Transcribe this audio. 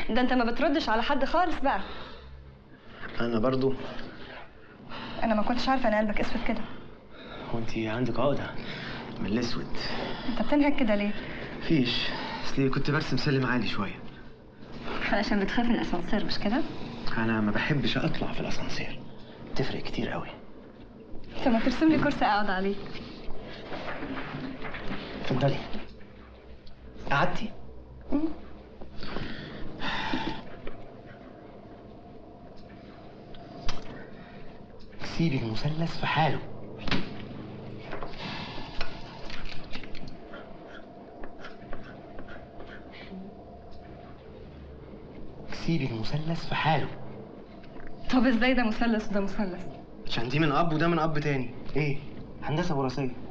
ده انت ما بتردش على حد خالص بقى انا برضو انا ما كنتش عارفه ان قلبك اسود كده هو انت عندك عقده من الاسود انت بتنهك كده ليه فيش اصلي كنت برسم سلم عالي شويه علشان بتخاف من الاسانسير مش كده انا ما بحبش اطلع في الاسانسير تفرق كتير قوي طب ما ترسم لي كرسي اقعد عليه اتفضلي قعدتي سيبي المثلث في حاله سيبي المثلث في حاله طب ازاي ده مثلث وده مثلث عشان دي من اب وده من اب تاني ايه هندسه وراثيه